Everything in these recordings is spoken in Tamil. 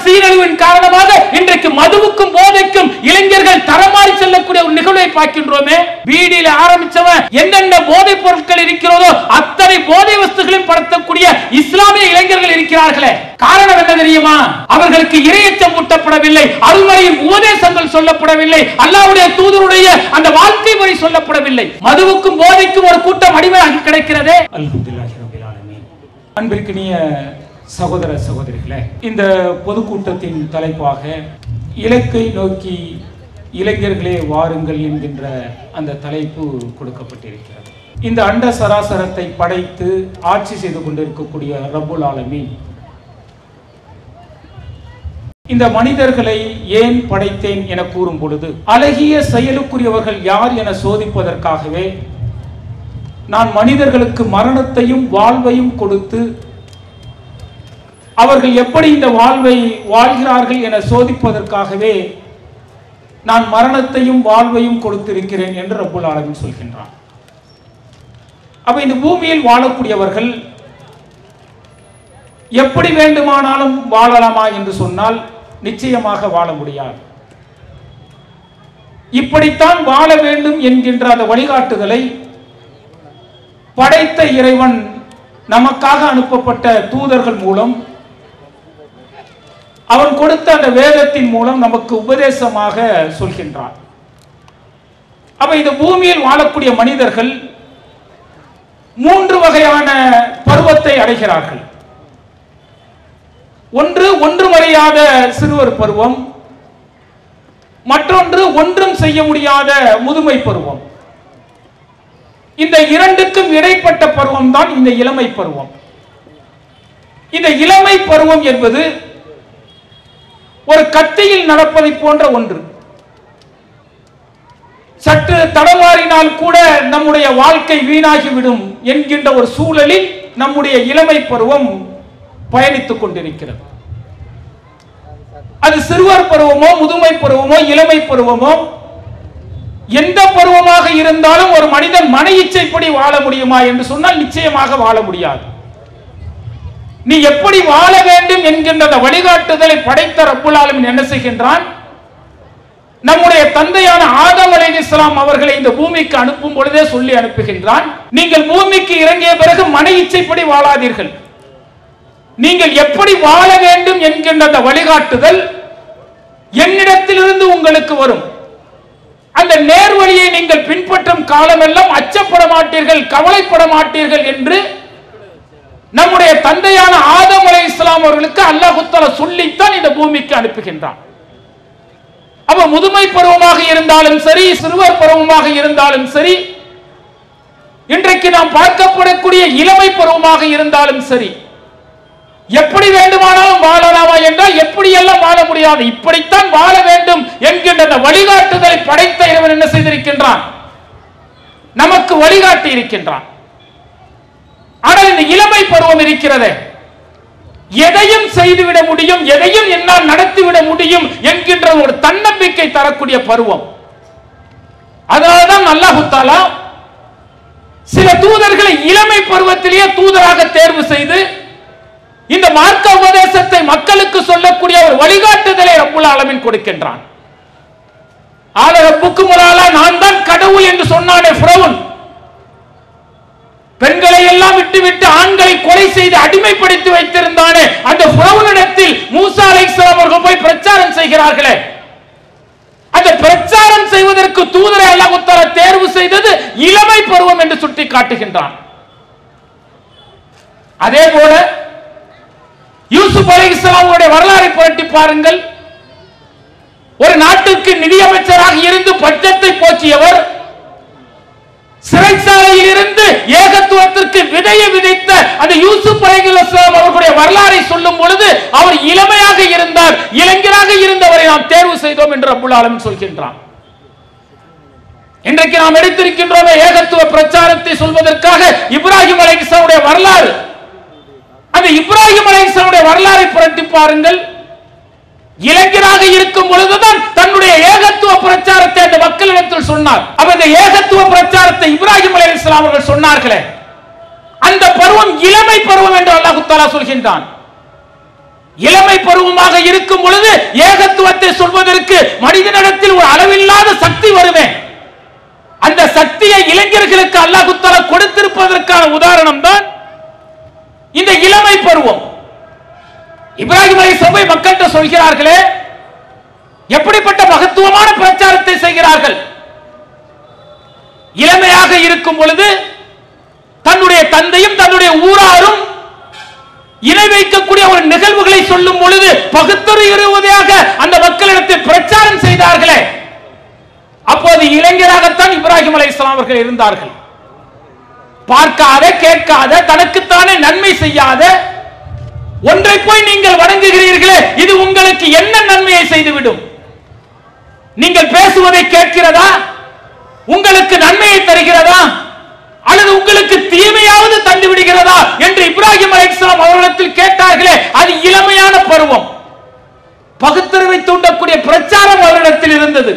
சீரழிவின் காரணமாக இன்றைக்கு மதுவுக்கும் போதைக்கும் இளைஞர்கள் தரமாறி செல்லக்கூடிய ஒரு நிகழ்வை பார்க்கின்றோமே வீடியில ஆரம்பிச்சவன் என்னென்ன போதைப் பொருட்கள் இருக்கிறதோ அத்தனை போதை வஸ்துகளையும் படுத்தக்கூடிய இஸ்லாமிய இளைஞர்கள் இருக்கிறார்களே காரணம் என்ன தெரியுமா அவர்களுக்கு இரையச்சம் ஊட்டப்படவில்லை அருள்மறையின் உபதேசங்கள் சொல்லப்படவில்லை அல்லாஹ்வுடைய தூதருடைய அந்த வாழ்க்கை முறை சொல்லப்படவில்லை மதுவுக்கும் போதைக்கும் ஒரு கூட்டம் அடிமையாகி கிடைக்கிறதே அல்ஹம்துலில்லாஹி ரப்பில் ஆலமீன் அன்பிற்கினிய சகோதர சகோதரிகளே இந்த பொதுக்கூட்டத்தின் தலைப்பாக இலக்கை நோக்கி இளைஞர்களே வாருங்கள் என்கின்ற அந்த தலைப்பு கொடுக்கப்பட்டிருக்கிறது இந்த அண்ட சராசரத்தை படைத்து ஆட்சி செய்து கொண்டிருக்கக்கூடிய ரப்புல் ஆலமீன் இந்த மனிதர்களை ஏன் படைத்தேன் என கூறும் பொழுது அழகிய செயலுக்குரியவர்கள் யார் என சோதிப்பதற்காகவே நான் மனிதர்களுக்கு மரணத்தையும் வாழ்வையும் கொடுத்து அவர்கள் எப்படி இந்த வாழ்வை வாழ்கிறார்கள் என சோதிப்பதற்காகவே நான் மரணத்தையும் வாழ்வையும் கொடுத்திருக்கிறேன் என்று ரப்புல் ஆலமீன் சொல்கின்றான் அப்ப இந்த பூமியில் வாழக்கூடியவர்கள் எப்படி வேண்டுமானாலும் வாழலாமா என்று சொன்னால் நிச்சயமாக வாழ முடியாது இப்படித்தான் வாழ வேண்டும் என்கின்ற அந்த வழிகாட்டுதலை படைத்த இறைவன் நமக்காக அனுப்பப்பட்ட தூதர்கள் மூலம் அவன் கொடுத்த அந்த வேதத்தின் மூலம் நமக்கு உபதேசமாக சொல்கின்றான் அப்ப இந்த பூமியில் வாழக்கூடிய மனிதர்கள் மூன்று வகையான பருவத்தை அடைகிறார்கள் ஒன்று ஒன்றுமறியாத சிறுவர் பருவம் மற்றொன்று ஒன்றும் செய்ய முடியாத முதுமை பருவம் இந்த இரண்டுக்கும் இடைப்பட்ட பருவம் தான் இந்த இளமை பருவம் இந்த இளமை பருவம் என்பது ஒரு கத்தியில் நடப்பதை போன்ற ஒன்று சற்று தடமாறினால் கூட நம்முடைய வாழ்க்கை வீணாகிவிடும் என்கின்ற ஒரு சூழலில் நம்முடைய இளமை பருவம் பயணித்துக் கொண்டிருக்கிறது அது சிறுவர் பருவமோ முதுமை பருவமோ இளமை பருவமோ எந்த பருவமாக இருந்தாலும் ஒரு மனிதன் மன இச்சைப்படி வாழ முடியுமா என்று சொன்னால் நிச்சயமாக வாழ முடியாது நீ எப்படி வாழ வேண்டும் என்கின்ற அந்த வழிகாட்டுதலை படைத்த ரப்புல் ஆலமீன் என்ன செய்கின்றான் நம்முடைய தந்தையான ஆதம் அலை இஸ்லாம் அவர்களை இந்த பூமிக்கு அனுப்பும் பொழுதே சொல்லி அனுப்புகின்றான் நீங்கள் பூமிக்கு இறங்கிய பிறகு மன இச்சைப்படி வாழாதீர்கள் நீங்கள் எப்படி வாழ வேண்டும் என்கின்ற அந்த வழிகாட்டுதல் என்னிடத்திலிருந்து உங்களுக்கு வரும் அந்த நேர்வழியை நீங்கள் பின்பற்றும் காலமெல்லாம் அச்சப்பட மாட்டீர்கள் கவலைப்பட மாட்டீர்கள் என்று நம்முடைய தந்தையான ஆதம் அலை இஸ்லாம் அவர்களுக்கு அல்லாஹுத்தால சொல்லித்தான் இந்த பூமிக்கு அனுப்புகின்றான் அப்ப முதுமை பருவமாக இருந்தாலும் சரி சிறுவர் பருவமாக இருந்தாலும் சரி இன்றைக்கு நாம் பார்க்கப்படக்கூடிய இளமை பருவமாக இருந்தாலும் சரி எப்படி வேண்டுமானாலும் வாழலாமா என்றால் எப்படி எல்லாம் வாழ முடியாது இப்படித்தான் வாழ வேண்டும் என்கின்ற அந்த வழிகாட்டுதலை படைத்த இறைவன் என்ன செய்திருக்கின்றான் நமக்கு வழிகாட்டி இருக்கின்றான் ஆனால் இந்த இளமை பருவம் இருக்கிறதே எதையும் செய்துவிட முடியும் எதையும் என்னால் நடத்திவிட முடியும் என்கின்ற ஒரு தன்னம்பிக்கை தரக்கூடிய பருவம் அதனால்தான் அல்லாஹு தாலா சில தூதர்களை இளமை பருவத்திலேயே தூதராக தேர்வு செய்து இந்த மார்க்க உபதேசத்தை மக்களுக்கு சொல்லக்கூடிய ஒரு வழிகாட்டுதலை ரப்புல் ஆலமீன் கொடுக்கின்றான் ஆல ரப்புக்கு முலாலா நான் தான் கடவுள் என்று சொன்னானே ஃபிரௌன் பெண்களை எல்லாம் விட்டுவிட்டு ஆண்களை கொலை செய்து அடிமைப்படுத்தி வைத்திருந்தானே அந்த புறவனிடத்தில் மூசா அலைஹிஸ்ஸலாம் அவர்கள் போய் பிரச்சாரம் செய்கிறார்களே அந்த பிரச்சாரம் செய்வதற்கு தூதரை அல்லாஹ் தஆலா தேர்வு செய்தது இளமை பருவம் என்று சுட்டி காட்டுகின்றான் அதே போல யூசுப் அலைஹிஸ்ஸலாமுடைய வரலாறை புரட்டி பாருங்கள் ஒரு நாட்டுக்கு நிதியமைச்சராக இருந்து பட்ஜெட்டை போற்றியவர் சிறைச்சாலையில் இருந்து ஏகத்துவத்திற்கு விதையை விதைத்த அந்த யூசுப் அலைஹிஸ்ஸலாம் அவர்களுடைய வரலாறை சொல்லும் பொழுது அவர் இளமையாக இருந்தார் இளைஞராக இருந்தவரை நாம் தேர்வு செய்தோம் என்று ரப்புல் ஆலமீன் சொல்கின்றான் இன்றைக்கு நாம் எடுத்திருக்கின்றோமே ஏகத்துவ பிரச்சாரத்தை சொல்வதற்காக இப்ராஹிம் அலைஹிஸ்ஸலாமுடைய வரலாறு அந்த இப்ராஹிம் அலைஹிஸ்ஸலாமுடைய வரலாறை புரட்டி பாருங்கள் இளைஞராக இருக்கும் பொழுதுதான் தன்னுடைய ஏகத்துவ பிரச்சாரத்தை அந்த மக்களிடத்தில் சொன்னார் அப்ப இந்த ஏகத்துவ பிரச்சாரத்தை இப்ராஹிம் அலைஹிஸ்ஸலாம் அவர்கள் சொன்னார்களே அந்த பருவம் இளமை பருவம் என்று அல்லாஹ் தஆலா சொல்கின்றான் இளமை பருவமாக இருக்கும் பொழுது ஏகத்துவத்தை சொல்வதற்கு மனிதனிடத்தில் ஒரு அளவில்லாத சக்தி வருமே அந்த சக்தியை இளைஞர்களுக்கு அல்லாஹ் தஆலா கொடுத்திருப்பதற்கான உதாரணம் தான் இந்த இளமை பருவம் இப்ராஹிம் அலை சபை மக்கள்கிட்ட சொல்கிறார்களே எப்படிப்பட்ட மகத்துவமான பிரச்சாரத்தை செய்கிறார்கள் இளமையாக இருக்கும் பொழுது தன்னுடைய தந்தையும் தன்னுடைய ஊராரும் இணை வைக்கக்கூடிய ஒரு நிகழ்வுகளை சொல்லும் பொழுது பகுத்தறிவுவதாக அந்த மக்களிடத்தில் பிரச்சாரம் செய்தார்களே அப்போது இளைஞராகத்தான் இப்ராஹிம் அலை அவர்கள் இருந்தார்கள் பார்க்காத கேட்காத தனக்குத்தானே நன்மை செய்யாத ஒன்றை போய் நீங்கள் வணங்குகிறீர்களே இது உங்களுக்கு என்ன நன்மையை செய்துவிடும் நீங்கள் பேசுவதை கேட்கிறதா உங்களுக்கு நன்மையை தருகிறதா அல்லது உங்களுக்கு தீமையாவது தந்து விடுகிறதா என்று இப்ராஹிம் அலைஹிஸ்ஸலாம் அவர்களிடத்தில் கேட்டார்களே அது இளமையான பருவம் பகுத்தறிவை தூண்டக்கூடிய பிரச்சாரம் அவரிடத்தில் இருந்தது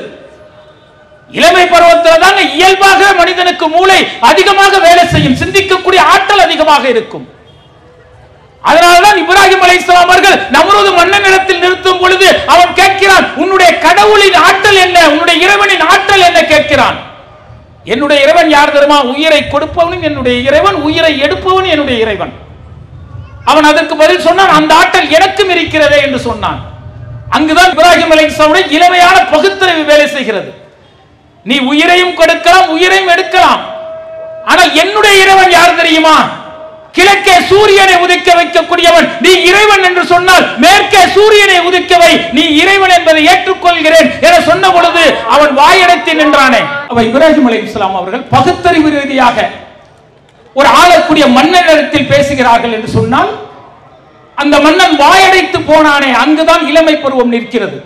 இளமை பருவத்தில் தாங்க இயல்பாக மனிதனுக்கு மூளை அதிகமாக வேலை செய்யும் சிந்திக்கக்கூடிய ஆற்றல் அதிகமாக இருக்கும் அதனால்தான் இப்ராஹிம் அலைஹிஸ்ஸலாம் அவர்கள் நம்ரூது மன்னனிடத்தில் நிறுத்தும் பொழுது அவன் கேட்கிறான் உன்னுடைய கடவுளின் ஆற்றல் என்ன உன்னுடைய இறைவனின் ஆற்றல் என்ன கேட்கிறான் என்னுடைய இறைவன் யார் தெரியுமா உயிரை கொடுப்பவனும் என்னுடைய இறைவன் உயிரை எடுப்பவனும் என்னுடைய இறைவன் அவன் அதற்கு பதில் சொன்னான் அந்த ஆற்றல் எனக்கும் இருக்கிறதே என்று சொன்னான் அங்குதான் இப்ராஹிம் அலைஹிஸ்ஸலாமுடைய இளமையான பகுத்தறிவு வேலை செய்கிறது நீ உயிரையும் கொடுக்கலாம் உயிரையும் எடுக்கலாம் ஆனால் என்னுடைய இறைவன் யார் தெரியுமா கிழக்கே சூரியனை உதிக்க வைக்கக்கூடியவன் நீ இறைவன் என்று சொன்னால் மேற்கே சூரியனை உதிக்க வை நீ இறைவன் என்பதை ஏற்றுக்கொள்கிறேன் என சொன்ன பொழுது அவன் வாயடைத்து நின்றானே அவ இப்ராஹிம் அலை இஸ்லாம் அவர்கள் பகுத்தறிவு ரீதியாக ஒரு ஆளக்கூடிய மன்னனிடத்தில் பேசுகிறார்கள் என்று சொன்னால் அந்த மன்னன் வாயடைத்து போனானே அங்குதான் இளமை பருவம் நிற்கிறது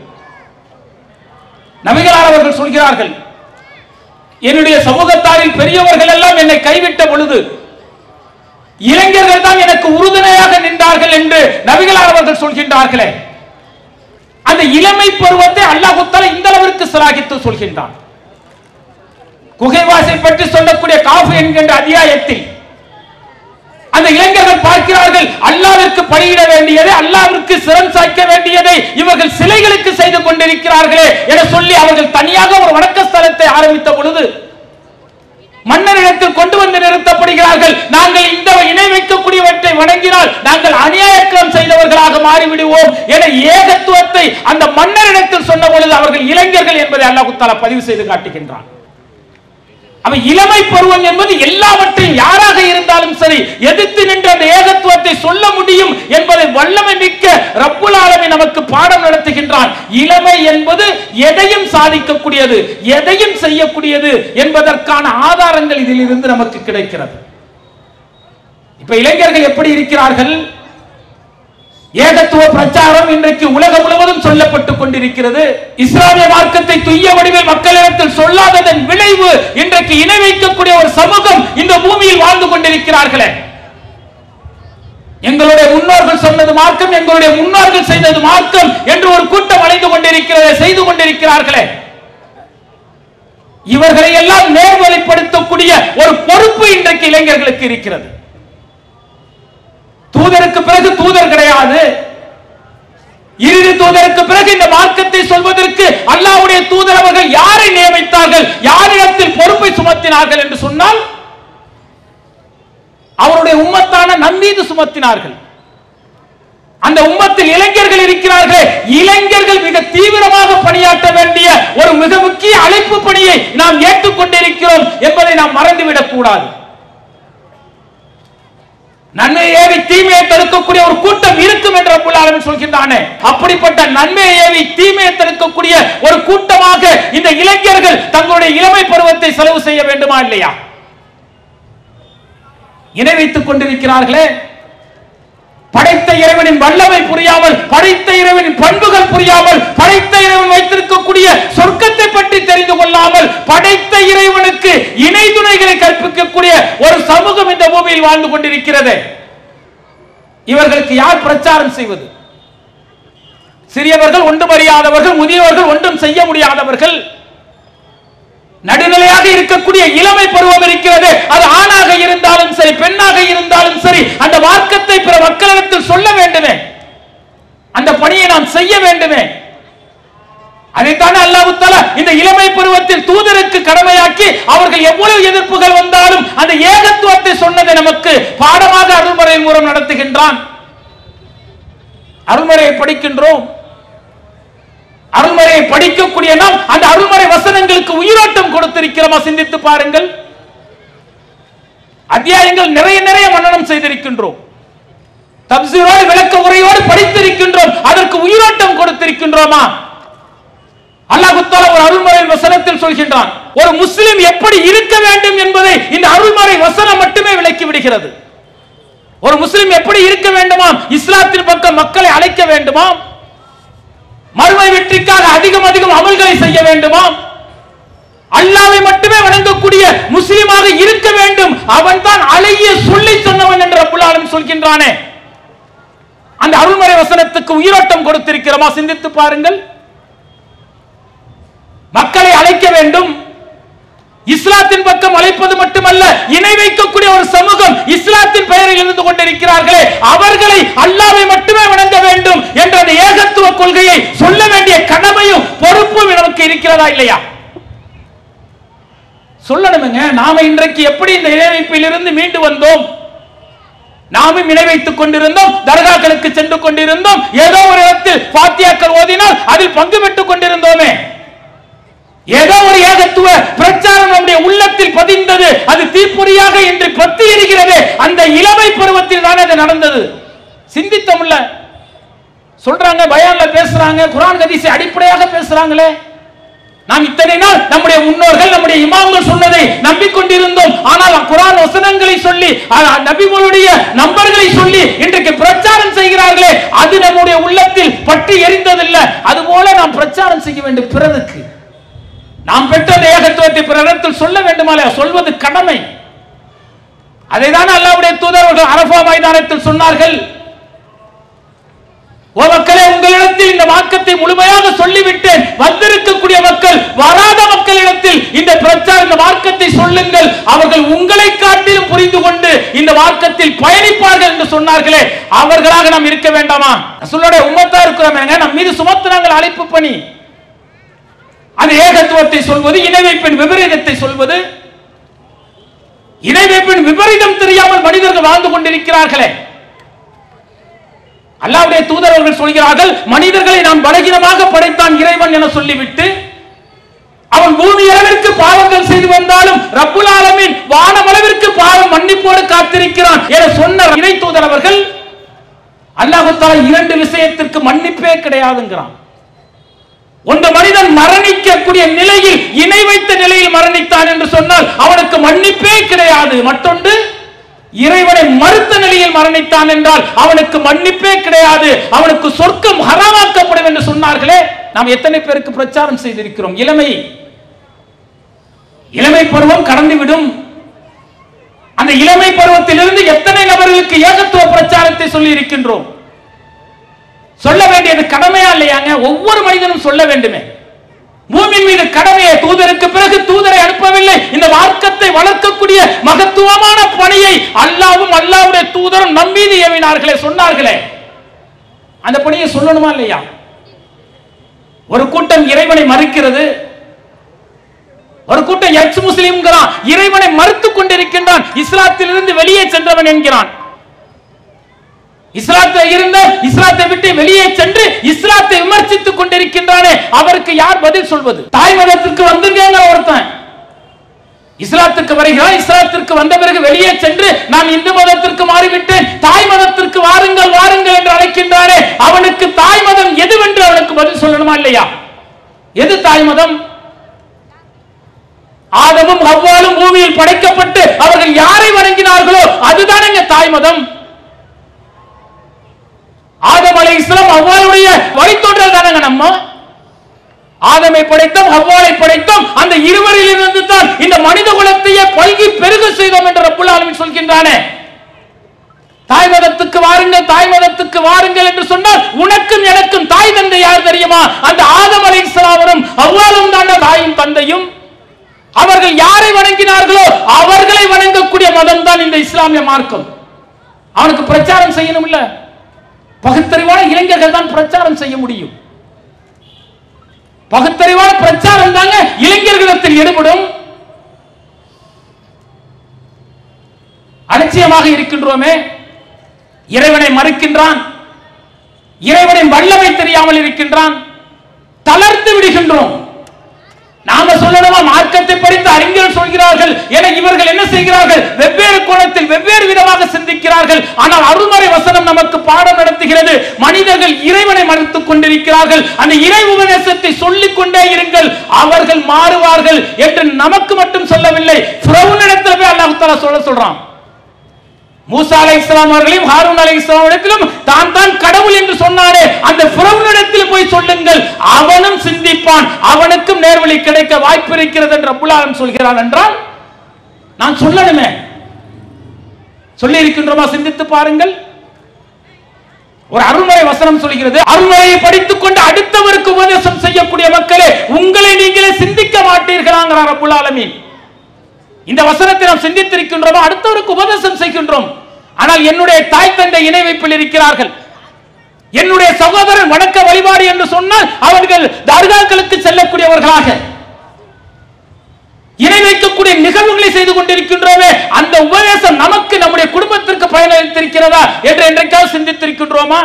நபிகளார் அவர்கள் சொல்கிறார்கள் என்னுடைய சமூகத்தாரில் பெரியவர்கள் எல்லாம் என்னை கைவிட்ட பொழுது இளைஞர்கள் தான் எனக்கு உறுதுணையாக நின்றார்கள் என்று நபிகளார் அவர்கள் சொல்கின்றார்களே அந்த இளமை பருவத்தை அல்லாஹ் தஆலா இந்த அளவிற்கு சிலாகித்து சொல்கின்றான் குகைவாசை பற்றி சொல்லக்கூடிய காஃபு என்கின்ற அத்தியாயத்தில் அந்த இளைஞர்கள் பார்க்கிறார்கள் அல்லாவிற்கு பணியிட வேண்டியதை அல்லாவிற்கு சிரம் சாய்க்க வேண்டியதை இவர்கள் சிலைகளுக்கு செய்து கொண்டிருக்கிறார்களே என சொல்லி அவர்கள் தனியாக ஒரு வணக்க ஸ்தலத்தை ஆரம்பித்த பொழுது மன்னரிடத்தில் கொண்டு வந்து நிறுத்தப்படுகிறார்கள் நாங்கள் இந்த இணை வைக்கக்கூடியவற்றை வணங்கினால் நாங்கள் அநியாயக்கம் செய்தவர்களாக மாறிவிடுவோம் என ஏகத்துவத்தை அந்த மன்னரிடத்தில் சொன்ன பொழுது அவர்கள் இளைஞர்கள் என்பதை அல்லாஹ் தஆலா பதிவு செய்து காட்டுகின்றான் அவன் இளமை பருவம் என்பது எல்லாவற்றையும் யாராக இருந்தாலும் சரி எதிர்த்து நின்று அந்த ஏகத்துவத்தை சொல்ல முடியும் என்பதை வல்லமை மிக்க ரப்புல் ஆலமீன் நமக்கு பாடம் நடத்துகின்றான் இளமை என்பது எதையும் சாதிக்கக்கூடியது எதையும் செய்யக்கூடியது என்பதற்கான ஆதாரங்கள் இதில் இருந்து நமக்கு கிடைக்கிறது இப்ப இளைஞர்கள் எப்படி இருக்கிறார்கள் ஏகத்துவ பிரச்சாரம் இன்றைக்கு உலகம் முழுவதும் சொல்லப்பட்டுக் கொண்டிருக்கிறது இஸ்லாமிய மார்க்கத்தை துய்ய வடிவில் மக்களிடத்தில் சொல்லாததன் விளைவு இன்றைக்கு இணை வைக்கக்கூடிய ஒரு சமூகம் இந்த பூமியில் வாழ்ந்து கொண்டிருக்கிறார்களே எங்களுடைய முன்னோர்கள் சொன்னது மார்க்கம் எங்களுடைய முன்னோர்கள் செய்தது மார்க்கம் என்று ஒரு கூட்டம் அடைந்து கொண்டிருக்கிறது செய்து கொண்டிருக்கிறார்களே இவர்களை எல்லாம் நேர்வழிப்படுத்தக்கூடிய ஒரு பொறுப்பு இன்றைக்கு இளைஞர்களுக்கு இருக்கிறது தூதருக்கு பிறகு தூதர் கிடையாது இறுதி தூதருக்கு பிறகு இந்த மார்க்கத்தை சொல்வதற்கு அல்லாஹ்வுடைய தூதர் அவர்கள் யாரை நியமித்தார்கள் யாரிடத்தில் பொறுப்பை சுமத்தினார்கள் என்று சொன்னால் அவருடைய உம்மத்தான நம் மீது சுமத்தினார்கள் அந்த உம்மத்தில் இளைஞர்கள் இருக்கிறார்கள் இளைஞர்கள் மிக தீவிரமாக பணியாற்ற வேண்டிய ஒரு மிக முக்கிய அழைப்பு பணியை நாம் ஏற்றுக்கொண்டிருக்கிறோம் என்பதை நாம் மறந்துவிடக் கூடாது நன்மையை ஏவி தீமையை தடுக்கக்கூடிய ஒரு கூட்டம் இருக்கும் என்று ரப்புல் ஆலமீன் சொல்கின்றானே அப்படிப்பட்ட நன்மையை ஏவி தீமையை தடுக்கக்கூடிய ஒரு கூட்டமாக இந்த இளைஞர்கள் தங்களுடைய இளமை பருவத்தை செலவு செய்ய வேண்டுமா இல்லையா இணை வைத்துக் கொண்டிருக்கிறார்களே படைத்த இறைவனின் வல்லமை புரியாமல் படைத்த இறைவனின் பண்புகள் புரியாமல் படைத்த இறைவன் வைத்திருக்கக்கூடிய சொர்க்கத்தை பற்றி தெரிந்து கொள்ளாமல் படைத்த இறைவனுக்கு இணை துணைகளை கற்பிக்கக்கூடிய ஒரு சமூகம் இந்த பூமியில் வாழ்ந்து கொண்டிருக்கிறது இவர்களுக்கு யார் பிரச்சாரம் செய்வது சிறியவர்கள் ஒன்றும் அறியாதவர்கள் முதியவர்கள் ஒன்றும் செய்ய முடியாதவர்கள் நடுநிலையாக இருக்கக்கூடிய இளமை பருவம் இருக்கிறது அது ஆணாக இருந்தாலும் சரி பெண்ணாக இருந்தாலும் சரி அந்த மார்க்கத்தை பிற மக்களிடத்தில் சொல்ல வேண்டுமே அந்த பணியை நாம் செய்ய வேண்டுமே அதைத்தானே அல்லாஹ் தஆலா இந்த இளமை பருவத்தில் தூதருக்கு கடமையாக்கி அவர்கள் எவ்வளவு எதிர்ப்புகள் வந்தாலும் அந்த ஏகத்துவத்தை சொன்னதை நமக்கு பாடமாக அருள்முறை மூலம் நடத்துகின்றான் அருள்முறையை படிக்கின்றோம் அருள்முறையை படிக்கக்கூடிய நாம் அந்த அருள்முறை வசனங்களுக்கு உயிரோட்டம் கொடுத்திருக்கிறோமா சிந்தித்து பாருங்கள் அத்தியாயங்கள் நிறைய நிறைய மன்னனம் செய்திருக்கின்றோம் தப்சீரோடு விளக்க உரையோடு படித்திருக்கின்றோம் அதற்கு உயிரோட்டம் கொடுத்திருக்கின்றோமா அல்லாஹ் தஆலா ஒரு அருள்மறை வசனத்தில் சொல்கின்றான் ஒரு முஸ்லிம் எப்படி இருக்க வேண்டும் என்பதை இந்த அருள்மறை வசனம் மட்டுமே விளக்கி விடுகிறது ஒரு முஸ்லிம் எப்படி இருக்க வேண்டுமாம் இஸ்லாத்தின் பக்கம் மக்களை அழைக்க வேண்டுமாம் மறுமை வெற்றிக்காக அதிகம் அதிகம் அமல்களை செய்ய வேண்டுமாம் அல்லாவை மட்டுமே வணங்கக்கூடிய முஸ்லிமாக இருக்க வேண்டும் அவன் தான் அழகிய சொல்லி சொன்னவன் என்று ரப்புல் ஆலமீன் சொல்கின்றானே அந்த அருள்மறை வசனத்துக்கு உயிரோட்டம் கொடுத்திருக்கிறோமா சிந்தித்து பாருங்கள் மக்களை அழைக்க வேண்டும் இஸ்லாத்தின் பக்கம் அழைப்பது மட்டுமல்ல இணை வைக்கக்கூடிய ஒரு சமூகம் இஸ்லாத்தின் பெயரில் இருந்து கொண்டிருக்கிறார்களே அவர்களை அல்லாவை மட்டுமே வணங்க வேண்டும் என்ற அந்த ஏகத்துவ கொள்கையை சொல்ல வேண்டிய கடமையும் பொறுப்பும் நமக்கு இருக்கிறதா இல்லையா சொல்லணுமுங்க நாம இன்றைக்கு எப்படி இந்த இணை வைப்பில் இருந்து மீண்டு வந்தோம் நாமும் இணை வைத்துக் கொண்டிருந்தோம் தர்காக்களுக்கு சென்று கொண்டிருந்தோம் ஏதோ ஒரு இடத்தில் பாத்தியாக்கள் ஓதினால் அதில் பங்கு பெற்றுக் கொண்டிருந்தோமே ஏதோ ஒரு ஏகத்துவ பிரச்சாரம் நம்முடைய உள்ளத்தில் பதிந்தது அது தீப்பொறியாக இன்று பத்தி எரிகிறது அந்த இளமை பருவத்தில் தான் அது நடந்தது சிந்தித்தோம்ல சொல்றாங்க பயான்ல பேசுறாங்க குரான் ஹதீஸை அடிப்படையாக பேசுறாங்களே நாம் இத்தனை நாள் நம்முடைய முன்னோர்கள் நம்முடைய இமாம்கள் சொன்னதை நம்பிக்கொண்டிருந்தோம் ஆனால் குரான் வசனங்களை சொல்லி அஹ், நபிகளுடைய நம்பர்களை சொல்லி இன்றைக்கு பிரச்சாரம் செய்கிறார்களே அது நம்முடைய உள்ளத்தில் பற்றி எரிந்ததில்லை அதுபோல நாம் பிரச்சாரம் செய்ய வேண்டும் பிறருக்கு நாம் பெற்ற அந்த ஏகத்துவத்தை பிறரிடத்தில் சொல்ல வேண்டுமாலே சொல்வது கடமை அதைதான் அல்லாவுடைய தூதர்கள் அரபா மைதானத்தில் சொன்னார்கள் ஓ மக்களே உங்களிடத்தில் இந்த மார்க்கத்தை முழுமையாக சொல்லிவிட்டேன் வந்திருக்கக்கூடிய மக்கள் வராத மக்களிடத்தில் இந்த பிரச்சார இந்த மார்க்கத்தை சொல்லுங்கள் அவர்கள் உங்களை காட்டிலும் புரிந்து கொண்டு இந்த மார்க்கத்தில் பயணிப்பார்கள் என்று சொன்னார்களே அவர்களாக நாம் இருக்க வேண்டாமா சொல்லோட உம்மத்தா இருக்கிறோமேங்க நம் மீது சுமத்துனாங்கள் அழைப்பு பணி அந்த ஏகத்துவத்தை சொல்வது இணைவைப்பின் விபரீதத்தை சொல்வது இணைவைப்பின் விபரீதம் தெரியாமல் மனிதர்கள் வாழ்ந்து கொண்டிருக்கிறார்களே அல்லாவுடைய தூதரவர்கள் சொல்கிறார்கள் மனிதர்களை நாம் பலகீனமாக படைத்தான் இறைவன் என சொல்லிவிட்டு அவன் பூமி அளவிற்கு பாவங்கள் செய்து வந்தாலும் ரப்புல் ஆலமீன் வானமளவிற்கு பாவம் மன்னிப்போடு காத்திருக்கிறான் என சொன்ன இறை தூதரவர்கள் அல்லாஹு தஆலா இரண்டு விஷயத்திற்கு மன்னிப்பே கிடையாதுங்கிறான் ஒன்று மனிதன் மரணிக்கக்கூடிய நிலையில் இணை வைத்த நிலையில் மரணித்தான் என்று சொன்னால் அவனுக்கு மன்னிப்பே கிடையாது மற்றொன்று இறைவனை மறுத்த நிலையில் மரணித்தான் என்றால் அவனுக்கு மன்னிப்பே கிடையாது அவனுக்கு சொர்க்கம் ஹராமாக்கப்படும் என்று சொன்னார்களே நாம் எத்தனை பேருக்கு பிரச்சாரம் செய்திருக்கிறோம் இளமை இளமை பருவம் கடந்துவிடும் அந்த இளமை பருவத்திலிருந்து எத்தனை நபர்களுக்கு ஏகத்துவ பிரச்சாரத்தை சொல்லி இருக்கின்றோம் சொல்ல வேண்டியது கடமையா இல்லையாங்க ஒவ்வொரு மனிதனும் சொல்ல வேண்டுமே பூமியின் மீது கடமையை தூதருக்கு பிறகு தூதரை அனுப்பவில்லை இந்த மார்க்கத்தை வளர்க்கக்கூடிய மகத்துவமான பணியை அல்லாவும் அல்லாவுடைய தூதரும் நம் மீது ஏவினார்களே சொன்னார்களே அந்த பணியை சொல்லணுமா இல்லையா ஒரு கூட்டம் இறைவனை மறுக்கிறது ஒரு கூட்டம் எக்ஸ் முஸ்லிம்ங்கிறான் இறைவனை மறுத்துக் கொண்டிருக்கின்றான் இஸ்லாத்திலிருந்து வெளியே சென்றவன் என்கிறான் இஸ்லாத்தை இருந்த இஸ்லாத்தை விட்டு வெளியே சென்று இஸ்லாத்தை விமர்சித்துக் கொண்டிருக்கின்றானே அவருக்கு யார் பதில் சொல்வது தாய் மதத்திற்கு வந்திருக்கேங்க ஒருத்தன் இஸ்லாத்துக்கு வருகிறான் இஸ்லாத்திற்கு வந்த பிறகு வெளியே சென்று நான் இந்து மதத்திற்கு மாறிவிட்டேன் தாய் மதத்திற்கு வாருங்கள் வாருங்கள் என்று அழைக்கின்றானே அவனுக்கு தாய் மதம் எதுவென்று அவனுக்கு பதில் சொல்லணுமா இல்லையா எது தாய் மதம் ஆதமும் அவ்வாலும் பூமியில் படைக்கப்பட்டு அவர்கள் யாரை வணங்கினார்களோ அதுதானே தாய் மதம் ஆதம் அலை இஸ்லாம் அவ்வாளுடைய வழித்தோன்றல் தானங்க நம்ம ஆதமை படைத்தோம் அவ்வாளை படைத்தோம் அந்த இருவரில் இருந்து தான் இந்த மனித குலத்தையே பல்கி பெருக செய்தோம் என்று ரப்புல் ஆலமீன் சொல்கின்றானே தாய் மதத்துக்கு வாருங்கள் தாய் மதத்துக்கு வாருங்கள் என்று சொன்னால் உனக்கும் எனக்கும் தாய் தந்தை யார் தெரியுமா அந்த ஆதம் அலை இஸ்லாமரும் அவ்வாலும் தான் தாயும் தந்தையும் அவர்கள் யாரை வணங்கினார்களோ அவர்களை வணங்கக்கூடிய மதம் தான் இந்த இஸ்லாமிய மார்க்கம் அவனுக்கு பிரச்சாரம் செய்யணும் இல்ல பகுத்தறிவான இளைஞர்கள் தான் பிரச்சாரம் செய்ய முடியும் பகுத்தறிவான பிரச்சாரம் தாங்க இளைஞர்களிடத்தில் ஈடுபடும் அலட்சியமாக இருக்கின்றோமே இறைவனை மறுக்கின்றான் இறைவனின் வல்லமை தெரியாமல் இருக்கின்றான் தளர்ந்து விடுகின்றோம் நாம சொல்லணுமா மார்க்கத்தை படித்து அறிஞர்கள் சொல்கிறார்கள் என இவர்கள் என்ன செய்கிறார்கள் வெவ்வேறு கோணத்தில் வெவ்வேறு விதமாக சிந்திக்கிறார்கள் ஆனால் அருள்மறை வசனம் நமக்கு பாடம் நடத்துகிறது மனிதர்கள் இறைவனை மறுத்துக் கொண்டிருக்கிறார்கள் அந்த இறை உபதேசத்தை சொல்லிக் கொண்டே இருங்கள் அவர்கள் மாறுவார்கள் என்று நமக்கு மட்டும் சொல்லவில்லை ஃபிரௌனிடத்தில் போய் அல்லாஹ் தஆலா சொல்ல சொல்றான் மூசா அலை இஸ்லாம் அவர்களையும் ஹாரூன் அலை இஸ்லாம் இடத்திலும் தான் தான் கடவுள் என்று சொன்னாரே அந்த பிறவனிடத்தில் போய் சொல்லுங்கள் அவனும் சிந்திப்பான் அவனுக்கும் நேர்வழி கிடைக்க வாய்ப்பு இருக்கிறது என்று அப்புலாரம் சொல்கிறான் என்றால் நான் சொல்லணுமே சொல்லி இருக்கின்றோமா சிந்தித்து பாருங்கள் ஒரு அருள்மறை வசனம் சொல்கிறது அருள்மறையை படித்துக் கொண்டு அடுத்தவருக்கு உபதேசம் செய்யக்கூடிய மக்களே உங்களை நீங்களே சிந்திக்க மாட்டீர்களாங்கிறார் ரப்புல் ஆலமீன் இந்த வசனத்தை நாம் சிந்தித்திருக்கின்றோம் அடுத்தவருக்கு உபதேசம் செய்கின்றோம் ஆனால் என்னுடைய தாய் தந்தை இணை வைப்பில் இருக்கிறார்கள் என்னுடைய சகோதரன் வணக்க வழிபாடு என்று சொன்னால் அவர்கள் தர்காக்களுக்கு செல்லக்கூடியவர்களாக இணை வைக்கக்கூடிய நிகழ்வுகளை செய்து கொண்டிருக்கின்றோமே அந்த உபதேசம் நமக்கு நம்முடைய குடும்பத்திற்கு பயனளித்திருக்கிறதா என்று என்றைக்காவது சிந்தித்திருக்கின்றோமா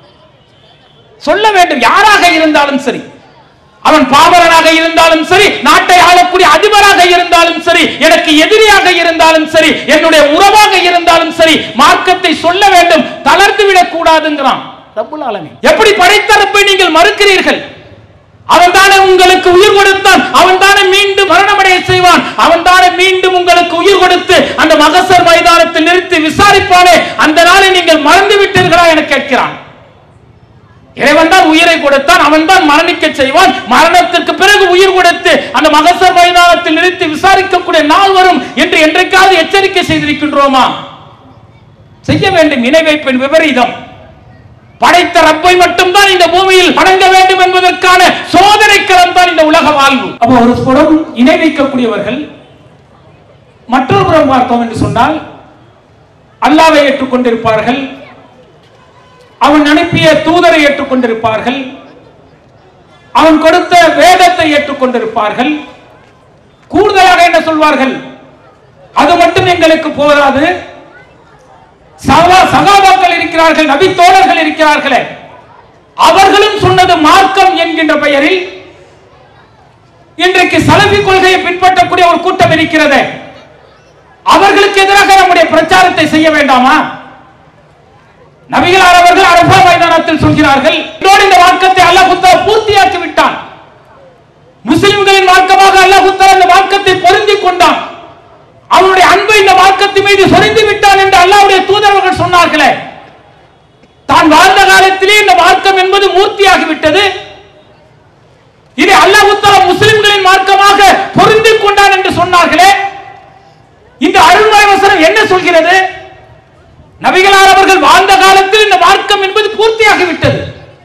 சொல்ல வேண்டும் யாராக இருந்தாலும் சரி அவன் பாமரனாக இருந்தாலும் சரி நாட்டை ஆளக்கூடிய அதிபராக இருந்தாலும் சரி எனக்கு எதிரியாக இருந்தாலும் சரி என்னுடைய உறவாக இருந்தாலும் சரி மார்க்கத்தை சொல்ல வேண்டும் தளர்ந்து விடக் கூடாதுங்கிறான் ரப்புல் ஆலமீன் எப்படி படைத்த ரப்பை நீங்கள் மறுக்கிறீர்கள் அவன் தானே உங்களுக்கு உயிர் கொடுத்தான் அவன் தானே மீண்டும் மரணமடைய செய்வான் அவன் தானே மீண்டும் உங்களுக்கு உயிர் கொடுத்து அந்த மகசர் மைதானத்தில் நிறுத்தி விசாரிப்பானே அந்த நாளை நீங்கள் மறந்து விட்டீர்களா என கேட்கிறான் இறைவன் தான் உயிரை கொடுத்தான் அவன் தான் மரணிக்க செய்வான் மரணத்திற்கு பிறகு உயிர் கொடுத்து அந்த மகசர் மைதானத்தில் நிறுத்தி விசாரிக்கக்கூடிய நாள் வரும் என்று என்றைக்காவது எச்சரிக்கை செய்திருக்கின்றோமா செய்ய வேண்டும் இணை வைப்பின் விபரீதம் படைத்த ரப்பை மட்டும்தான் இந்த பூமியில் வணங்க வேண்டும் என்பதற்கான சோதனை களம் தான் இந்த உலக வாழ்வு அப்போ ஒரு புறம் இணை வைக்கக்கூடியவர்கள் மற்றொரு புறம் பார்த்தோம் என்று சொன்னால் அல்லாவை ஏற்றுக்கொண்டிருப்பார்கள் அவன் அனுப்பிய தூதரை ஏற்றுக்கொண்டிருப்பார்கள் அவன் கொடுத்த வேதத்தை ஏற்றுக்கொண்டிருப்பார்கள் கூடுதலாக என்ன சொல்வார்கள் அது மட்டும் எங்களுக்கு போதாது சகா சகாபாக்கள் இருக்கிறார்கள் நபி தோழர்கள் இருக்கிறார்களே அவர்களும் சொன்னது மார்க்கம் என்கின்ற பெயரில் இன்றைக்கு சலபி கொள்கையை பின்பற்றக்கூடிய ஒரு கூட்டம் இருக்கிறது அவர்களுக்கு எதிராக நம்முடைய பிரச்சாரத்தை செய்ய வேண்டாமா நபிகளார் அவர்கள் அரபா மைதானத்தில் சொல்கிறார்கள் இதோடு இந்த வாக்கத்தை அல்லாஹ் குத்தா பூர்த்தியாக்கி விட்டான் முஸ்லிம்களின் மார்க்கமாக அல்லாஹ் குத்தா இந்த மார்க்கத்தை பொருந்திக் கொண்டான் அவனுடைய அன்பு இந்த மார்க்கத்தின் மீது சொரிந்து விட்டான் என்று அல்லாஹ்வுடைய தூதரவர்கள் சொன்னார்களே தான் வாழ்ந்த காலத்திலே இந்த மார்க்கம் என்பது மூர்த்தியாகி விட்டது இதை அல்லாஹ் உத்தர முஸ்லிம்களின் மார்க்கமாக பொருந்திக் கொண்டான் என்று சொன்னார்களே இந்த அருள்மறை வசனம் என்ன சொல்கிறது நபிகளார் அவர்கள் வாழ்ந்த காலத்தில் இந்த மார்க்கம் என்பது பூர்த்தியாகிவிட்டது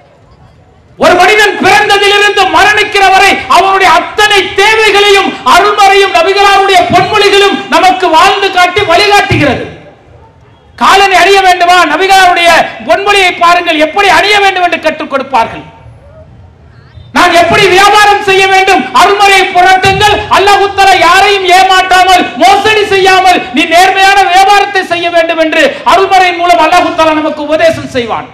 ஒரு மனிதன் பிறந்ததிலிருந்து மரணிக்கிற வரை அவனுடைய அத்தனை தேவைகளையும் அருள்மறையும் நபிகளாருடைய பொன்மொழிகளும் நமக்கு வாழ்ந்து காட்டி வழிகாட்டுகிறது காலனை அறிய வேண்டுமா நபிகளாருடைய பொன்மொழியை பாருங்கள் எப்படி அணிய வேண்டும் என்று கற்றுக் கொடுப்பார்கள் நான் எப்படி வியாபாரம் செய்ய வேண்டும் அருள்மறையை புரட்டுங்கள் அல்லாஹ் உத்தர யாரையும் ஏமாற்றாமல் மோசடி செய்யாமல் நீ நேர்மையான வியாபாரத்தை செய்ய வேண்டும் என்று அருள்மறையின் மூலம் அல்லாஹ் உத்தர நமக்கு உபதேசம் செய்வான்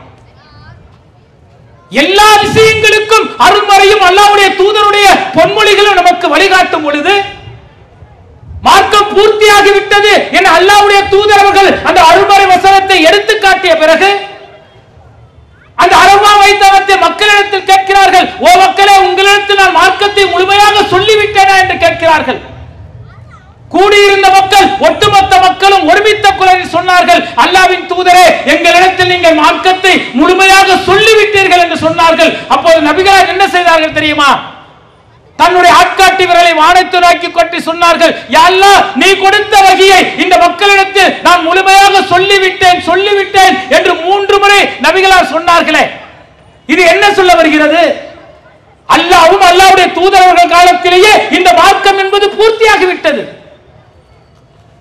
எல்லா விஷயங்களுக்கும் அருள்மறையும் அல்லாஹ்வுடைய தூதருடைய பொன்மொழிகளும் நமக்கு வழிகாட்டும் பொழுது மார்க்கம் பூர்த்தியாகி விட்டது என அல்லாஹ்வுடைய தூதரவர்கள் அந்த அருள்மறை வசனத்தை எடுத்து காட்டிய பிறகு அந்த அரபா வைத்தவத்தை மக்களிடத்தில் கேட்கிறார்கள் ஓ மக்களே உங்களிடத்தில் நான் மார்க்கத்தை முழுமையாக சொல்லிவிட்டேனா என்று கேட்கிறார்கள் கூடியிருந்த மக்கள் ஒட்டுமொத்த மக்களும் ஒருமித்த குரலில் சொன்னார்கள் அல்லாவின் தூதரே எங்களிடத்தில் நீங்கள் மார்க்கத்தை முழுமையாக சொல்லிவிட்டீர்கள் என்று சொன்னார்கள் அப்போது நபிகளார் என்ன செய்தார்கள் தெரியுமா தன்னுடைய ஆட்காட்டி விரலை வானத்தை நோக்கி கொட்டி சொன்னார்கள் "யா அல்லாஹ் நீ கொடுத்த வகையை இந்த மக்களிடத்தில் நான் முழுமையாக சொல்லிவிட்டேன் சொல்லிவிட்டேன் என்று மூன்று முறை நபிகளார் சொன்னார்களே இது என்ன சொல்ல வருகிறது அல்லாவும் அல்லாவுடைய தூதரவர்கள் காலத்திலேயே இந்த மார்க்கம் என்பது பூர்த்தியாகி விட்டது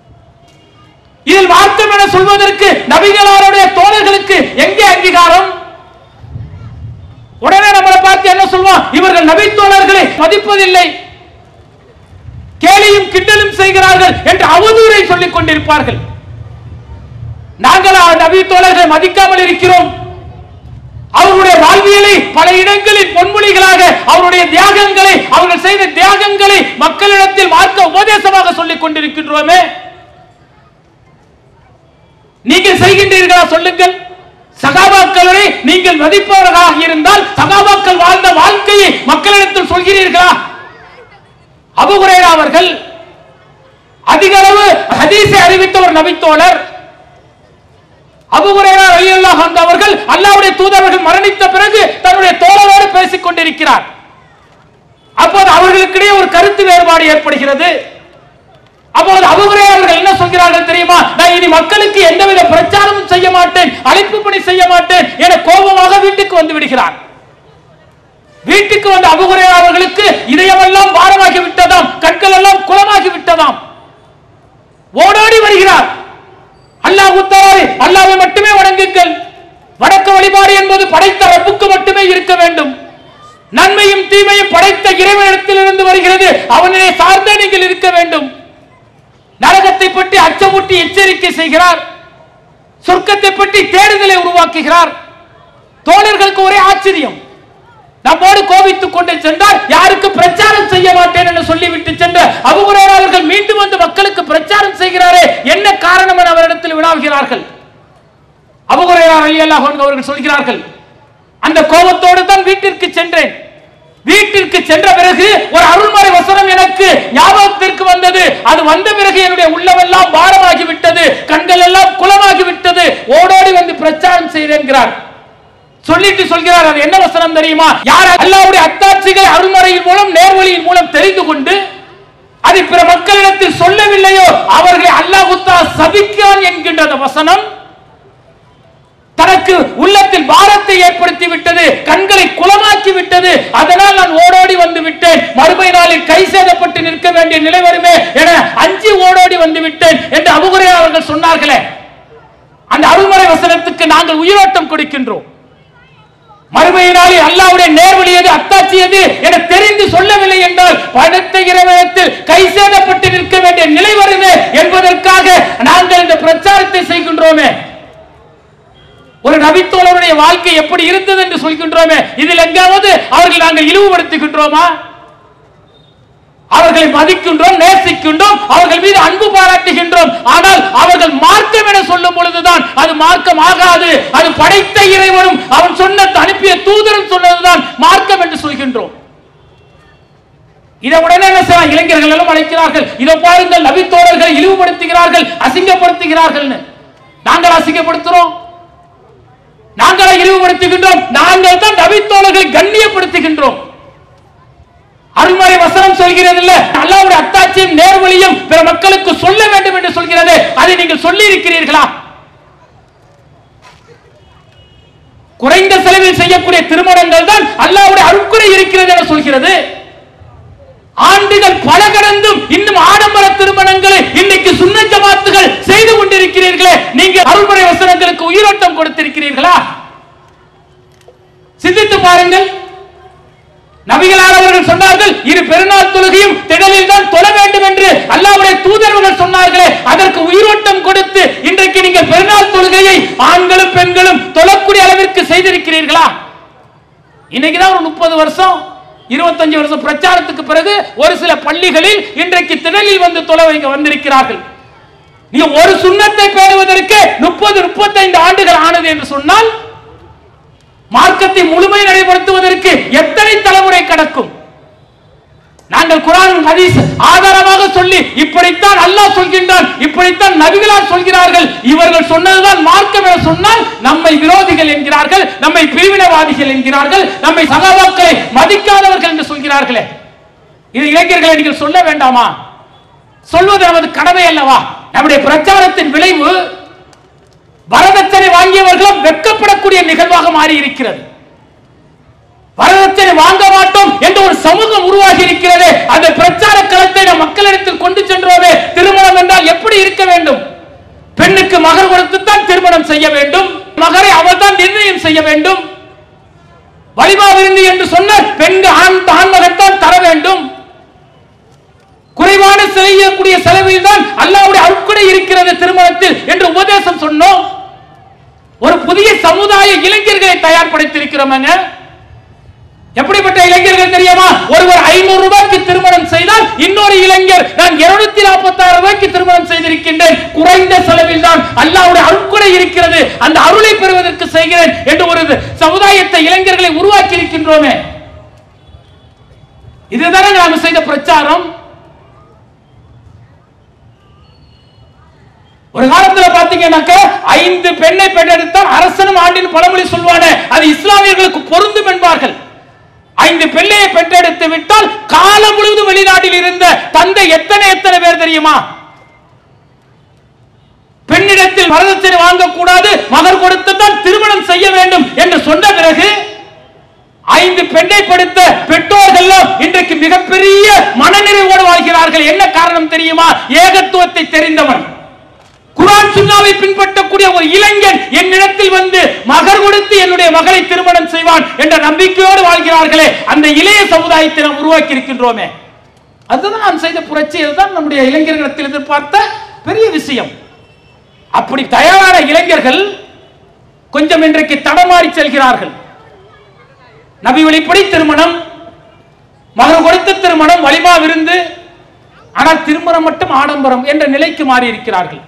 இதில் மார்க்கம் என சொல்வதற்கு நபிகளாருடைய தோழர்களுக்கு எங்கே அங்கீகாரம் உடனே நம்மளை பார்த்து என்ன சொல்லுவான் இவர்கள் நபித்தோழர்களை மதிப்பதில்லை கேலியும் கிண்டலும் செய்கிறார்கள் என்று அவதூறை சொல்லிக் கொண்டிருப்பார்கள் நாங்கள் நபி தோழர்களை மதிக்காமல் இருக்கிறோம் அவருடைய வாழ்வியலை பல இடங்களில் பொன்மொழிகளாக அவருடைய தியாகங்களை அவர்கள் செய்த தியாகங்களை மக்களிடத்தில் மார்க்க உபதேசமாக சொல்லிக் கொண்டிருக்கின்றோமே நீங்கள் செய்கின்றீர்களா சொல்லுங்கள் சகாபாக்களை நீங்கள் மதிப்பவர்களாக இருந்தால் சகாபாக்கள் வாழ்ந்த வாழ்க்கையை மக்களிடத்தில் சொல்கிறீர்களா அபுகுரேரா அவர்கள் அதிக அளவு ஹதீஸை அறிவித்த ஒரு நபித்தோழர் அபுகுரேரா ரலியல்லாஹு அன்ஹு அவர்கள் அல்லாஹ்வுடைய தூதர்கள் மரணித்த பிறகு தன்னுடைய தோழரோடு பேசிக் கொண்டிருக்கிறார் அப்போது அவர்களுக்கிடையே ஒரு கருத்து வேறுபாடு ஏற்படுகிறது அப்போது அபுகுரே அவர்கள் என்ன சொல்கிறார்கள் தெரியுமா நான் இனி மக்களுக்கு எந்தவித பிரச்சாரமும் செய்ய மாட்டேன் அழைப்பு பணி செய்ய மாட்டேன் என கோபமாக வீட்டுக்கு வந்து விடுகிறார் வீட்டுக்கு வந்த அபுகுரே அவர்களுக்கு இதயமெல்லாம் பாரமாகி விட்டதாம் கண்கள் எல்லாம் குளமாகி விட்டதாம் ஓடோடி வருகிறார் அல்லாஹ் உத்தரவை அல்லாஹ்வை மட்டுமே வணங்குங்கள் வணக்க வழிபாடு என்பது படைத்த ரப்புக்கு மட்டுமே இருக்க வேண்டும் நன்மையும் தீமையும் படைத்த இறைவனிடத்திலிருந்து வருகிறது அவனை சார்ந்தே நீங்கள் இருக்க வேண்டும் நரகத்தை பற்றி அச்சமூட்டி எச்சரிக்கை செய்கிறார் சொர்க்கத்தை பற்றி தேடுதலை உருவாக்குகிறார் தோழர்களுக்கு ஒரே ஆச்சரியம் நம்மோடு கோபித்துக் கொண்டு சென்றார் யாருக்கு பிரச்சாரம் செய்ய மாட்டேன் என்று சொல்லிவிட்டு சென்ற அபுகுரேரா அவர்கள் மீண்டும் வந்து மக்களுக்கு பிரச்சாரம் செய்கிறாரே என்ன காரணம் என அவரிடத்தில் வினாவுகிறார்கள் அபுகுரேரா ரலியல்லாஹு அன்ஹு அவர்கள் சொல்கிறார்கள் அந்த கோபத்தோடு தான் வீட்டிற்கு சென்றேன் வீட்டிற்கு சென்ற பிறகு ஒரு அருள்மறை வசனம் எனக்கு ஞாபகத்திற்கு வந்தது அது வந்த பிறகு என்னுடைய உள்ளமெல்லாம் பாரமாகி விட்டது கண்கள் எல்லாம் குளமாகி விட்டது ஓடோடி வந்து பிரச்சாரம் செய்தேன்கிறார் சொல்லிட்டு சொல்கிறார் அது என்ன வசனம் தெரியுமா யார் அல்லாஹ்வுடைய அத்தாட்சிகளை அருள்மறையின் மூலம் நேர்வழியின் மூலம் தெரிந்து கொண்டு அதை பிற மக்களிடத்தில் சொல்லவில்லையோ அவர்களை அல்லாஹ் தஆலா சபிக்கிறான் என்கின்ற அந்த வசனம் தனக்கு உள்ளத்தில் பாரத்தை ஏற்படுத்தி விட்டது கண்களை குளமாக்கி விட்டது அதனால் நான் ஓடோடி வந்து விட்டேன் மறுமை நாளில் கை சேதப்பட்டு நிற்க வேண்டிய நிலை வருமே என அஞ்சி ஓடோடி வந்து விட்டேன் என்று அபுகுரே அவர்கள் சொன்னார்களே அந்த அருள்மறை வசனத்துக்கு நாங்கள் உயிரோட்டம் கொடுக்கின்றோம் மறுமை நாளில் அல்லாவுடைய நேர்வழி எது அத்தாட்சி எது என தெரிந்து சொல்லவில்லை என்றால் படுத்த இறைவனத்தில் கை சேதப்பட்டு நிற்க வேண்டிய நிலை வருமே என்பதற்காக நாங்கள் இந்த பிரச்சாரத்தை செய்கின்றோமே ஒரு நபித்தோழருடைய வாழ்க்கை எப்படி இருந்தது என்று சொல்கின்றோமே இதில் எங்காவது அவர்கள் நாங்கள் இழிவுபடுத்துகின்றோமா அவர்களை மதிக்கின்றோம் நேசிக்கின்றோம் அவர்கள் மீது அன்பு பாராட்டுகின்றோம் ஆனால் அவர்கள் மார்க்கம் என சொல்லும் பொழுதுதான் அது மார்க்கம் ஆகாது அது படைத்த இறைவனும் அவன் சொன்ன அனுப்பிய தூதரும் சொன்னதுதான் மார்க்கம் என்று சொல்கின்றோம் இதை உடனே என்ன செய்யலாம் இளைஞர்கள் எல்லாம் அழைக்கிறார்கள் இதை பாருங்கள் நபித்தோழர்களை இழிவுபடுத்துகிறார்கள் அசிங்கப்படுத்துகிறார்கள் நாங்கள் அசிங்கப்படுத்துறோம் நாங்களே இழிவுபடுத்துகின்றோம் நாங்கள் தான் நபித்தோழர்களை கண்ணியப்படுத்துகின்றோம் அருள்மறை வசனம் சொல்கிறது இல்ல அல்லாவுடைய அத்தாட்சியும் நேர்வழியும் பிற மக்களுக்கு சொல்ல வேண்டும் என்று சொல்கிறது அதை நீங்கள் சொல்லி இருக்கிறீர்களா குறைந்த செலவில் செய்யக்கூடிய திருமணங்கள் தான் அல்லாவுடைய அருட்குறை இருக்கிறது என சொல்கிறது ஆண்டுகள் பல கடந்தும் இன்னும் ஆடம்பர திருமணங்களை இன்னைக்கு சுண்ண ஜமாத்துகள் செய்து கொண்டிருக்கிறீர்களே நீங்க அருள்முறை வசனங்களுக்கு உயிரோட்டம் கொடுத்திருக்கிறீர்களா சிந்தித்து பாருங்கள் நபிகளார் அவர்கள் சொன்னார்கள் இரு பெருநாள் தொழுகையும் திடலில் தான் தொழ வேண்டும் என்று அல்லாவுடைய தூதர்கள் சொன்னார்களே அதற்கு உயிரோட்டம் கொடுத்து இன்றைக்கு நீங்கள் பெருநாள் தொழுகையை ஆண்களும் பெண்களும் தொழக்கூடிய அளவிற்கு செய்திருக்கிறீர்களா இன்னைக்குதான் ஒரு முப்பது வருஷம் இருபத்தஞ்சு வருஷம் பிரச்சாரத்துக்கு பிறகு ஒரு சில பள்ளிகளில் இன்றைக்கு திணலில் வந்து தொலை வைக்க வந்திருக்கிறார்கள் நீ ஒரு சுண்ணத்தை பேணுவதற்கு முப்பது முப்பத்தைந்து ஆண்டுகள் ஆனது என்று சொன்னால் மார்க்கத்தை முழுமை நடைபெறுத்துவதற்கு எத்தனை தலைமுறை கடக்கும் நாங்கள் குரான் ஹதீஸ் ஆதாரமாக சொல்லி இப்படித்தான் அல்லாஹ் சொல்கின்றான் இப்படித்தான் நபிகளார் சொல்கிறார்கள் இவர்கள் சொன்னதுதான் மார்க்கம் என சொன்னால் நம்மை விரோதிகள் என்கிறார்கள் நம்மை பிரிவினவாதிகள் என்கிறார்கள் நம்மை சகாபாக்களை மதிக்காதவர்கள் என்று சொல்கிறார்களே இது இளைஞர்களை நீங்கள் சொல்ல வேண்டாமா சொல்வது நமது கடமை அல்லவா நம்முடைய பிரச்சாரத்தின் விளைவு வரதட்சணை வாங்கியவர்களும் வெட்கப்படக்கூடிய நிகழ்வாக மாறி இருக்கிறது வரதட்சணை வாங்க மாட்டோம் என்ற ஒரு சமூகம் உருவாகி இருக்கிறது அந்த பிரச்சார களத்தை நம் மக்களிடத்தில் கொண்டு சென்றோமே திருமணம் என்றால் எப்படி இருக்க வேண்டும் பெண்ணுக்கு மகர் கொடுத்துத்தான் திருமணம் செய்ய வேண்டும் மகரை அவள் தான் நிர்ணயம் செய்ய வேண்டும் வலிமா விருந்து என்று சொன்ன பெண்கள் ஆண் ஆண்மகத்தான் தர வேண்டும் குறைவான செய்யக்கூடிய செலவில் தான் அல்லாவுடைய அருட்கொடை இருக்கிறது திருமணத்தில் என்று உபதேசம் சொன்னோம் ஒரு புதிய சமுதாய இளைஞர்களை தயார்படுத்தியிருக்கிறோமாங்க எப்படிப்பட்ட இளைஞர்கள் தெரியுமா ஒருவர் ஐநூறு ரூபாய்க்கு திருமணம் செய்தால் இன்னொரு இளைஞர் நான் இருநூத்தி நாற்பத்தி ஆறு ரூபாய்க்கு திருமணம் செய்திருக்கின்றேன் குறைந்த செலவில் தான் அல்லாவுடைய அருட்கொடை இருக்கிறது அந்த அருளை பெறுவதற்கு செய்கிறேன் என்று ஒரு சமுதாயத்தை இளைஞர்களை உருவாக்கி இருக்கின்றோமே இதுதானே நாம் செய்த பிரச்சாரம் ஒரு காலத்துல பாத்தீங்கன்னாக்க ஐந்து பெண்ணை பெற்றெடுத்தால் அரசனும் ஆண்டின் பழமொழி சொல்வானே அது இஸ்லாமியர்களுக்கு பொருந்தும் என்பார்கள் ஐந்து பிள்ளையை பெற்றெடுத்து விட்டால் காலம் முழுவதும் வெளிநாட்டில் இருந்த தந்தை எத்தனை எத்தனை பேர் தெரியுமா பெண்ணிடத்தில் வரதட்சணை வாங்கக்கூடாது மகர் கொடுத்து தான் திருமணம் செய்ய வேண்டும் என்று சொன்ன பிறகு ஐந்து பெண்ணை படுத்த பெற்றோர்கள் இன்றைக்கு மிகப்பெரிய மனநிறைவோடு வாழ்கிறார்கள் என்ன காரணம் தெரியுமா ஏகத்துவத்தை தெரிந்தவன் குரான் சுன்னாவை பின்பற்றக்கூடிய ஒரு இளைஞன் என்னிடத்தில் வந்து மகர் கொடுத்து என்னுடைய மகளை திருமணம் செய்வான் என்ற நம்பிக்கையோடு வாழ்கிறார்களே அந்த இளைய சமுதாயத்தை நாம் உருவாக்கி இருக்கின்றோமே அதுதான் நாம் செய்த புரட்சி அதுதான் நம்முடைய இளைஞர்களிடத்தில் எதிர்பார்த்த பெரிய விஷயம் அப்படி தயாரான இளைஞர்கள் கொஞ்சம் இன்றைக்கு தடமாறி செல்கிறார்கள் நபி வழிப்படி திருமணம் மகர் கொடுத்த திருமணம் வலிமா விருந்து ஆனால் திருமணம் மட்டும் ஆடம்பரம் என்ற நிலைக்கு மாறி இருக்கிறார்கள்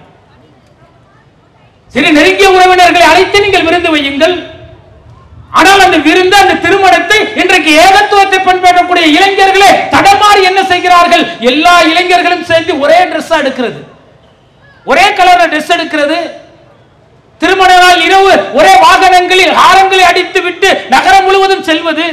சரி நெருங்கிய உறவினர்களை அழைத்து நீங்கள் விருந்து வையுங்கள் ஆனால் அந்த விருந்து அந்த திருமணத்தை இன்றைக்கு ஏகத்துவத்தை பண்படக்கூடிய இளைஞர்களே தடமாறி என்ன செய்கிறார்கள் எல்லா இளைஞர்களும் சேர்ந்து ஒரே ட்ரெஸ் எடுக்கிறது ஒரே கலர்ல ட்ரெஸ் எடுக்கிறது திருமண நாள் இரவு ஒரே வாகனங்களில் ஹாரங்களை அடித்து விட்டு நகரம் முழுவதும் செல்வது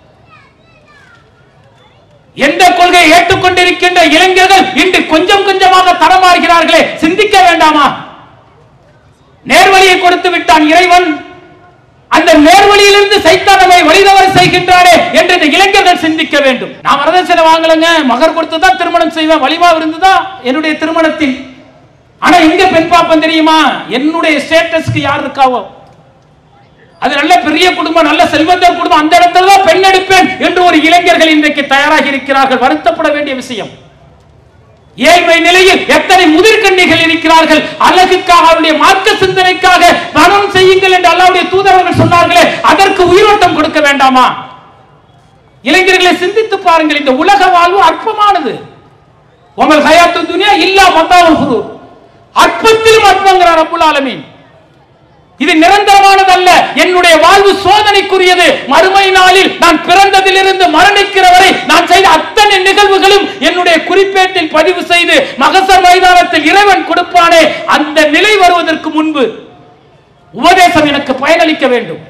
எந்த கொள்கையை ஏற்றுக்கொண்டிருக்கின்ற இளைஞர்கள் இன்று கொஞ்சம் கொஞ்சமாக தரமாறுகிறார்களே சிந்திக்க வேண்டாமா நேர்வழியை கொடுத்து விட்டான் இறைவன் அந்த நேர்வழியிலிருந்து சைத்தான் நம்மை வழிதவறு செய்கின்றானே என்று இந்த இளைஞர்கள் சிந்திக்க வேண்டும் நான் வரதட்சணை வாங்கலங்க மகர் கொடுத்து தான் திருமணம் செய்வேன் வலிமா இருந்துதான் என்னுடைய திருமணத்தில் ஆனா எங்க பெண் பாப்பன் தெரியுமா என்னுடைய ஸ்டேட்டஸ்க்கு யார் இருக்காவோ அது நல்ல பெரிய குடும்பம் நல்ல செல்வந்தர் குடும்பம் அந்த இடத்துல தான் பெண் எடுப்பேன் என்று ஒரு இளைஞர்கள் இன்றைக்கு தயாராகி இருக்கிறார்கள் வருத்தப்பட வேண்டிய விஷயம் ஏழ்மை நிலையில் எத்தனை முதிர்கண்ணிகள் இருக்கிறார்கள் அழகுக்காக அவருடைய மார்க்க சிந்தனைக்காக மனம் செய்யுங்கள் என்று அல்லாவுடைய தூதரவர்கள் சொன்னார்களே அதற்கு உயிரோட்டம் கொடுக்க வேண்டாமா இளைஞர்களை சிந்தித்து பாருங்கள் இந்த உலக வாழ்வு அற்பமானது உங்கள் ஹயாத்து துனியா இல்லா மத்தாவல் குரு அற்பத்திலும் அற்பங்கிறார் அப்புல் ஆலமீன் இது நிரந்தரமானதல்ல என்னுடைய வாழ்வு சோதனைக்குரியது மறுமை நாளில் நான் பிறந்ததிலிருந்து மரணிக்கிற வரை நான் செய்த அத்தனை நிகழ்வுகளும் என்னுடைய குறிப்பேட்டில் பதிவு செய்து மகசர் மைதானத்தில் இறைவன் கொடுப்பானே அந்த நிலை வருவதற்கு முன்பு உபதேசம் எனக்கு பயனளிக்க வேண்டும்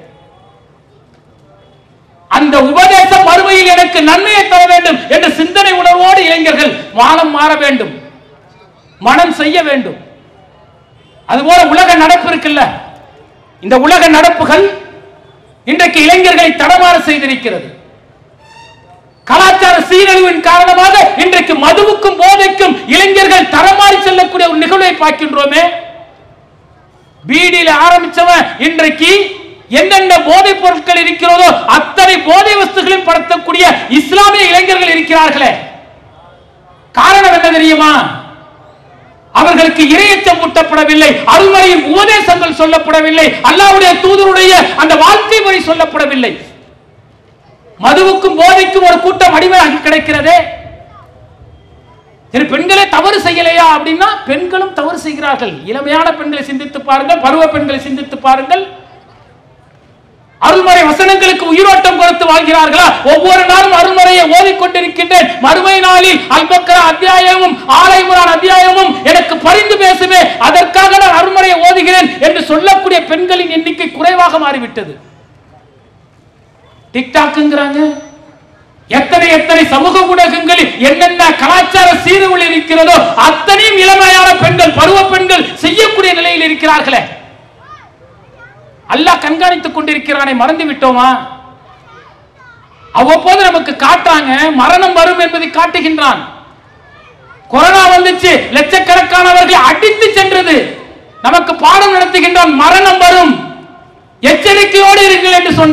அந்த உபதேசம் மறுமையில் எனக்கு நன்மையை தர வேண்டும் என்ற சிந்தனை உணர்வோடு இளைஞர்கள் வானம் மாற வேண்டும் மனம் செய்ய வேண்டும் அதுபோல உலக நடப்பு இருக்குல்ல இந்த உலக நடப்புகள் இன்றைக்கு இளைஞர்களை தடமாற செய்திருக்கிறது கலாச்சார சீரழிவின் காரணமாக இன்றைக்கு மதுவுக்கும் போதைக்கும் இளைஞர்கள் தரமாறி செல்லக்கூடிய ஒரு நிகழ்வை பார்க்கின்றோமே பீடியில ஆரம்பிச்சவன் இன்றைக்கு என்னென்ன போதைப் பொருட்கள் இருக்கிறதோ அத்தனை போதை வஸ்துகளையும் படுத்தக்கூடிய இஸ்லாமிய இளைஞர்கள் இருக்கிறார்களே காரணம் என்ன தெரியுமா அவர்களுக்கு இரையச்சம் ஊட்டப்படவில்லை அருள்மறையின் உபதேசங்கள் சொல்லப்படவில்லை அல்லாவுடைய தூதருடைய அந்த வாழ்க்கை முறை சொல்லப்படவில்லை மதுவுக்கும் போதைக்கும் ஒரு கூட்டம் அடிமையாகி கிடைக்கிறதே சரி பெண்களே தவறு செய்யலையா அப்படின்னா பெண்களும் தவறு செய்கிறார்கள் இளமையான பெண்களை சிந்தித்து பாருங்கள் பருவ பெண்களை சிந்தித்து பாருங்கள் அருள்மறை வசனங்களுக்கு உயிரோட்டம் கொடுத்து வாழ்கிறார்களா ஒவ்வொரு நாளும் அருள்மறையை ஓதிக்கொண்டிருக்கின்றேன் மறுமை நாளில் அல்பக்கரா அத்தியாயமும் ஆலைமுறான் அத்தியாயமும் எனக்கு பரிந்து பேசுமே அதற்காக நான் அருள்மறையை ஓதுகிறேன் என்று சொல்லக்கூடிய பெண்களின் எண்ணிக்கை குறைவாக மாறிவிட்டது டிக்டாக்குங்கிறாங்க எத்தனை எத்தனை சமூக ஊடகங்களில் என்னென்ன கலாச்சார சீர்குழி இருக்கிறதோ அத்தனையும் இளமையான பெண்கள் பருவ பெண்கள் செய்யக்கூடிய நிலையில் இருக்கிறார்களே அல்லாஹ் கண்காணித்துக் கொண்டிருக்கிறானை மறந்து விட்டோமா அவ்வப்போது நமக்கு காட்டாங்க மரணம் வரும் என்பதை காட்டுகின்றான் கொரோனா வந்துச்சு லட்சக்கணக்கானவர்களை அடித்து சென்றது நமக்கு பாடம் நடத்துகின்றான் மரணம் வரும் எச்சரிக்கையோடு இருங்கள் என்று சொன்னான்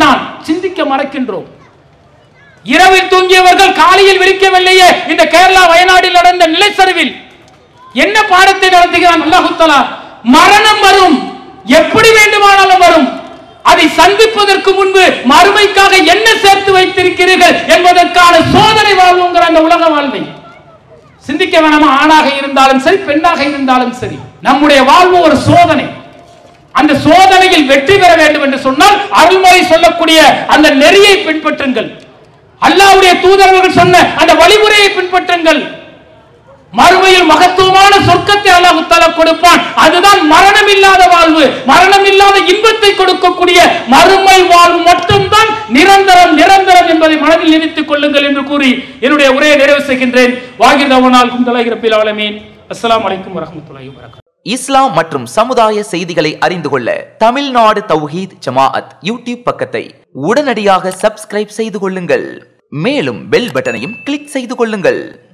சிந்திக்க மறக்கின்றோம் இரவில் தூங்கியவர்கள் காலையில் விழிக்கவில்லையே இந்த கேரளா வயநாட்டில் நடந்த நிலச்சரிவில் என்ன பாடத்தை நடத்துகிறான் அல்லாஹு தஆலா மரணம் வரும் எப்படி வேண்டுமானாலும் வரும் அதை சந்திப்பதற்கு முன்பு மறுமைக்காக என்ன சேர்த்து வைத்திருக்கிறீர்கள் என்பதற்கான சோதனை வாழ்வுங்கிற அந்த உலக வாழ்வை சிந்திக்க வேணாமா ஆணாக இருந்தாலும் சரி பெண்ணாக இருந்தாலும் சரி நம்முடைய வாழ்வு ஒரு சோதனை அந்த சோதனையில் வெற்றி பெற வேண்டும் என்று சொன்னால் அருள்மொழி சொல்லக்கூடிய அந்த நெறியை பின்பற்றுங்கள் அல்லாஹ்வுடைய தூதரவர்கள் சொன்ன அந்த வழிமுறையை பின்பற்றுங்கள் மறுமையில் மகத்துவமான சொர்க்கத்தை அல்லாஹ் தஆலா கொடுப்பான் அதுதான் மரணம் இல்லாத வாழ்வு மரணம் இல்லாத இன்பத்தை கொடுக்கக்கூடிய மறுமை வாழ்வு மட்டும்தான் நிரந்தரம் நிரந்தரம் என்பதை மனதில் நினைத்துக் கொள்ளுங்கள் என்று கூறி என்னுடைய உரையை நிறைவு செய்கின்றேன் வாகிதவனால் குந்தலாகி ரப்பில் ஆலமீன் அஸ்ஸலாமு அலைக்கும் வரஹ்மத்துல்லாஹி வபரகாத்துஹு இஸ்லாம் மற்றும் சமுதாய செய்திகளை அறிந்து கொள்ள தமிழ்நாடு தௌஹீத் ஜமாஅத் யூடியூப் பக்கத்தை உடனடியாக சப்ஸ்கிரைப் செய்து கொள்ளுங்கள் மேலும் பெல் பட்டனையும் கிளிக் செய்து கொள்ளுங்கள்